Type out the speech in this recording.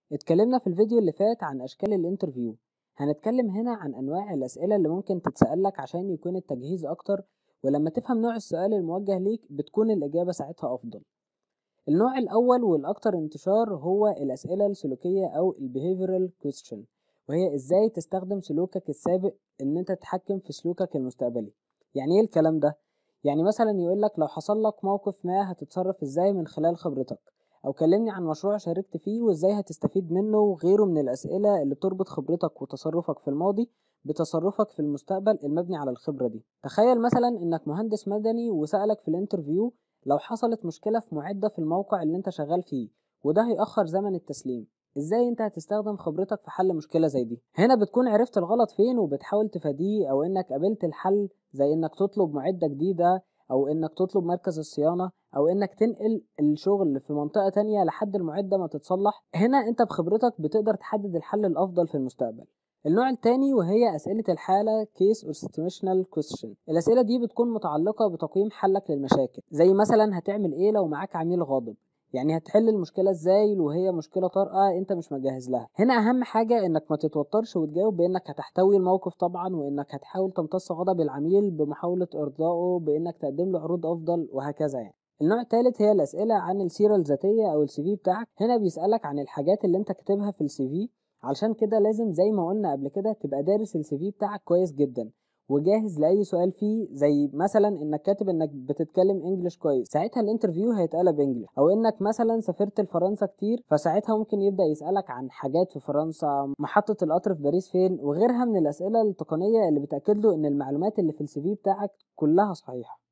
اتكلمنا في الفيديو اللي فات عن أشكال الانترفيو هنتكلم هنا عن أنواع الأسئلة اللي ممكن تتسألك عشان يكون التجهيز أكتر ولما تفهم نوع السؤال الموجه ليك بتكون الإجابة ساعتها أفضل النوع الأول والأكثر انتشار هو الأسئلة السلوكية أو ال behavioral question وهي إزاي تستخدم سلوكك السابق إن أنت تتحكم في سلوكك المستقبلي يعني إيه الكلام ده؟ يعني مثلا يقولك لو حصل لك موقف ما هتتصرف إزاي من خلال خبرتك أو كلمني عن مشروع شاركت فيه وإزاي هتستفيد منه وغيره من الأسئلة اللي تربط خبرتك وتصرفك في الماضي بتصرفك في المستقبل المبني على الخبرة دي تخيل مثلا إنك مهندس مدني وسألك في الانترفيو لو حصلت مشكلة في معدة في الموقع اللي انت شغال فيه وده هيأخر زمن التسليم ازاي انت هتستخدم خبرتك في حل مشكلة زي دي هنا بتكون عرفت الغلط فين وبتحاول تفاديه او انك قابلت الحل زي انك تطلب معدة جديدة او انك تطلب مركز الصيانة او انك تنقل الشغل في منطقة تانية لحد المعدة ما تتصلح هنا انت بخبرتك بتقدر تحدد الحل الافضل في المستقبل النوع التاني وهي أسئلة الحالة Case or Situational Question الأسئلة دي بتكون متعلقة بتقييم حلك للمشاكل زي مثلا هتعمل إيه لو معاك عميل غاضب يعني هتحل المشكلة ازاي وهي مشكلة طارئة انت مش مجهز لها هنا اهم حاجة انك ما تتوترش وتجاوب بانك هتحتوي الموقف طبعا وانك هتحاول تمتص غضب العميل بمحاولة ارضائه بانك تقدم له عروض افضل وهكذا يعني النوع الثالث هي الاسئلة عن السيرة الذاتية او السي في بتاعك هنا بيسألك عن الحاجات اللي انت كاتبها في السي في علشان كده لازم زي ما قلنا قبل كده تبقى دارس السي في بتاعك كويس جدا وجاهز لاي سؤال فيه زي مثلا انك كاتب انك بتتكلم انجلش كويس ساعتها الانترفيو هيتقلب انجلش او انك مثلا سافرت لفرنسا كتير فساعتها ممكن يبدا يسالك عن حاجات في فرنسا محطه القطر في باريس فين وغيرها من الاسئله التقنيه اللي بتاكد له ان المعلومات اللي في السي في بتاعك كلها صحيحه